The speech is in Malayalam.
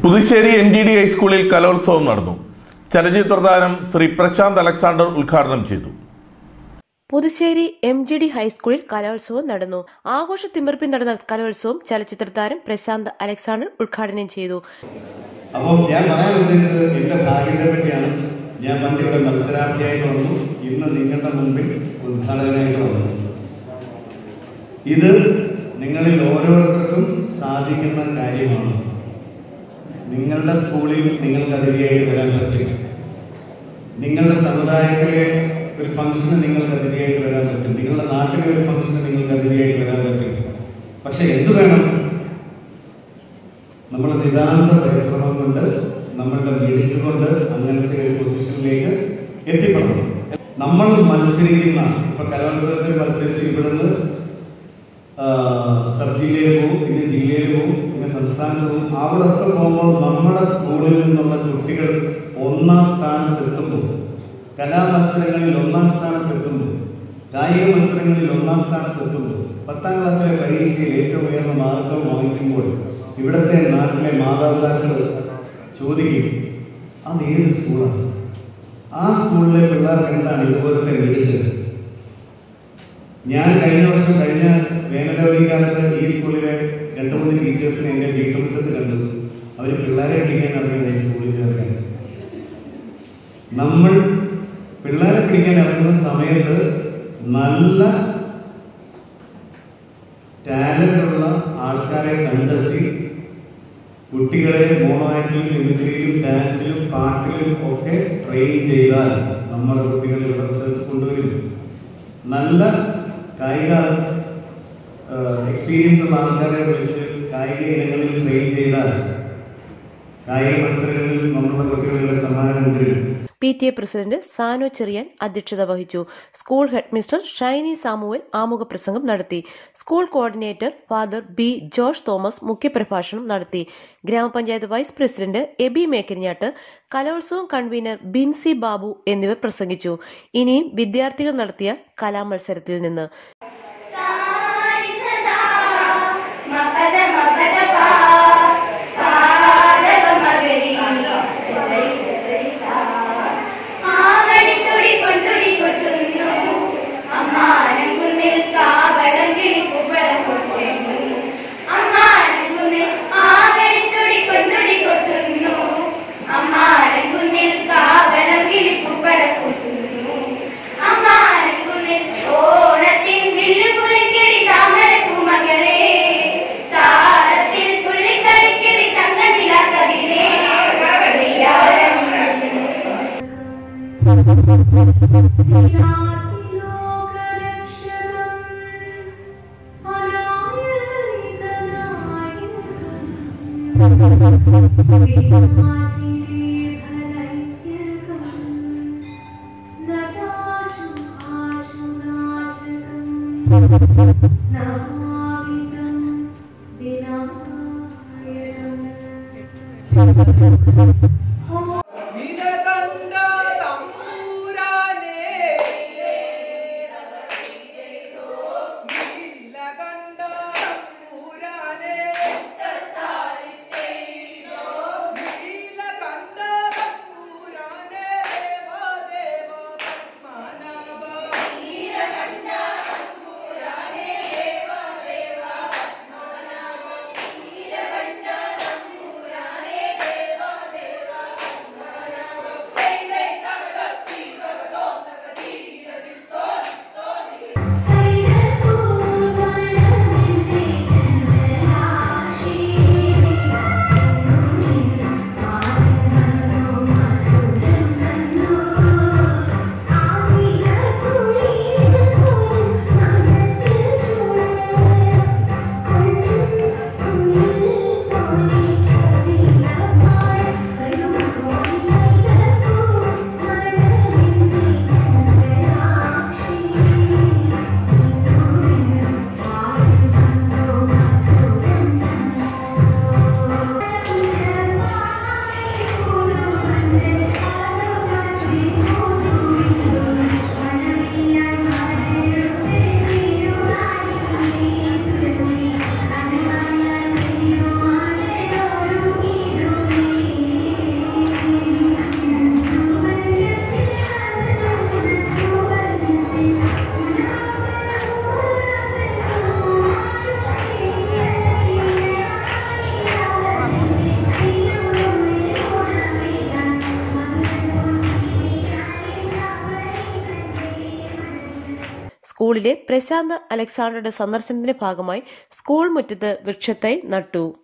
പുതുശ്ശേരി എൻ ഡി ഡി ഹൈസ്കൂളിൽ കലോത്സവം നടന്നു ചലച്ചിത്ര താരം ശ്രീ പ്രശാന്ത് അലക്സാണ്ടർ ഉദ്ഘാടനം ചെയ്തു പുതുശ്ശേരി എം ജി ഡി ഹൈസ്കൂളിൽ കലോത്സവം നടന്നു ആഘോഷ തിമിർപ്പിൽ നടന്ന കലോത്സവം ചലച്ചിത്ര താരം പ്രശാന്ത് അലക്സാണ്ടർ ഉദ്ഘാടനം ചെയ്തു അപ്പോൾ ഞാൻ പറയാൻ ഉദ്ദേശിച്ചത് എൻ്റെ ഭാഗ്യത്തെ പറ്റിയാണ് ഞാൻ പണ്ട് ഇവിടെ മത്സരാർത്ഥിയായിട്ട് വന്നു ഇന്ന് നിങ്ങളുടെ മുമ്പിൽ ഉദ്ഘാടകനായിട്ട് വന്നു ഇത് നിങ്ങളിൽ ഓരോരുത്തർക്കും സാധിക്കുന്ന കാര്യമാണ് നിങ്ങളുടെ സ്കൂളിൽ നിങ്ങൾക്ക് അതിഥിയായിട്ട് വരാൻ പറ്റും നിങ്ങളുടെ സമുദായത്തിലെ ഒരു ഫംഗ്ഷന് നിങ്ങൾക്ക് അതിഥിയായിട്ട് വരാൻ പറ്റും നിങ്ങളുടെ നാട്ടിലെ ഒരു ഫംഗ്ഷന് നിങ്ങൾക്ക് അതിഥിയായിട്ട് വരാൻ പറ്റും പക്ഷെ എന്ത് വേണം നമ്മൾ നിതാന്ത പരിശ്രമം കൊണ്ട് നമ്മളുടെ മിടുക്ക് കൊണ്ട് അങ്ങനത്തെ ഒരു പൊസിഷനിലേക്ക് എത്തിപ്പെടണം നമ്മൾ മത്സരിക്കുന്ന ഇപ്പൊ കലോത്സവത്തിൽ മത്സരിച്ച് ഇവിടുന്ന് ആ, സബ് ജില്ലയിൽ പോകും പിന്നെ ജില്ലയിൽ പോകും പിന്നെ സംസ്ഥാനത്ത് പോകും അവിടെ ഒക്കെ പോകുമ്പോൾ നമ്മുടെ സ്കൂളിൽ നിന്നുള്ള കുട്ടികൾ ഒന്നാം സ്ഥാനത്ത് എത്തുമ്പോൾ കലാമത്സരങ്ങളിൽ ഒന്നാം സ്ഥാനത്ത് എത്തുമ്പോൾ കായിക മത്സരങ്ങളിൽ ഒന്നാം സ്ഥാനത്ത് എത്തുമ്പോൾ പത്താം ക്ലാസ്സിലെ പരീക്ഷയിൽ ഏറ്റവും ഉയർന്ന മാർക്കം വാങ്ങിക്കുമ്പോൾ ഇവിടുത്തെ നാട്ടിലെ മാതാപിതാക്കൾ ചോദിക്കും അത് ഏത് സ്കൂളാണ് ആ സ്കൂളിലെ പിള്ളേർക്ക് എന്താണ് ഇതുപോലത്തെ മിടുക്ക് ഞാൻ കഴിഞ്ഞ വർഷം കഴിഞ്ഞ വേനലവധിക്കാലത്ത് ഈ സ്കൂളിലെ രണ്ട് മൂന്ന് ടീച്ചേഴ്സിനെ എന്റെ വീട്ടുമുറ്റത്ത് കണ്ടു അവർ പിള്ളേരെ പിടിക്കാൻ അറിയുന്ന ഈ സ്കൂളിൽ ചേർക്കാൻ നമ്മൾ പിള്ളേരെ പിടിക്കാൻ ഇറങ്ങുന്ന സമയത്ത് നല്ല ടാലന്റ് ഉള്ള ആൾക്കാരെ കണ്ടെത്തി കുട്ടികളെ മോണോ ആക്ടിലും മിമിക്രിയിലും ഡാൻസിലും പാട്ടിലും ഒക്കെ ട്രെയിൻ ചെയ്താൽ നമ്മുടെ കുട്ടികൾ ഇവിടെ റിസൾട്ട് കൊണ്ടുവരും നല്ല കായിക എക്സ്പീരിയൻസ് ഉള്ള ആൾക്കാരെ വിളിച്ച് കായിക ഇനങ്ങളിൽ ട്രെയിൻ ചെയ്താൽ കായിക മത്സരങ്ങളിൽ നമ്മുടെ കുട്ടികളുടെ സമ്മാനം കൊണ്ടുവരും P T A president Sanu Cherian അധ്യക്ഷത വഹിച്ചു school head mister Shiny Samuel ആമുഖ പ്രസംഗം നടത്തി school coordinator father B George Thomas മുഖ്യപ്രഭാഷണം നടത്തി ഗ്രാമപഞ്ചായത്ത് വൈസ് പ്രസിഡന്റ് എബി മേക്കരിഞ്ഞാട്ട് കലോത്സവം കൺവീനർ ബിൻസി ബാബു എന്നിവർ പ്രസംഗിച്ചു ഇനിയും വിദ്യാർത്ഥികൾ നടത്തിയ കലാമത്സരത്തിൽ നിന്ന് സാരി സദാ മപദ മപദ പാ പാദവ മഗരി സരി സരി സാ ആവടി തുടി കൊണ്ടുടി കൊട്ടുന്നു അമ്മാനങ്കുന്നിൽ കാവളം കിളിക്കുപട കൊട്ടുന്നു അമ്മാനങ്കുന്നിൽ ആവടി തുടി കൊണ്ടുടി കൊട്ടുന്നു അമ്മാനങ്കുന്നിൽ കാവളം കിളിക്കുപട കൊട്ടുന്നു അമ്മാനങ്കുന്നിൽ ഓണത്തിൻ വില്ലു കുലിക്കടി താമരപ്പൂ മകളെ താളത്തിൽ തുള്ളിക്കളിക്കടി തങ്ക നിലാക്കവിലേ വെയ്യാരം നിലകണ്ട തമ്പൂരാനേ നീലകണ്ട തമ്പൂരാനേ നീലകണ്ട തമ്പൂരാനേ ദേവാദേവ പത്മനാഭ ദേവ സ്കൂളിലെ പ്രശാന്ത് അലക്സാണ്ടറുടെ സന്ദർശനത്തിന്റെ ഭാഗമായി സ്കൂൾ മുറ്റത്ത് വൃക്ഷത്തൈ നട്ടു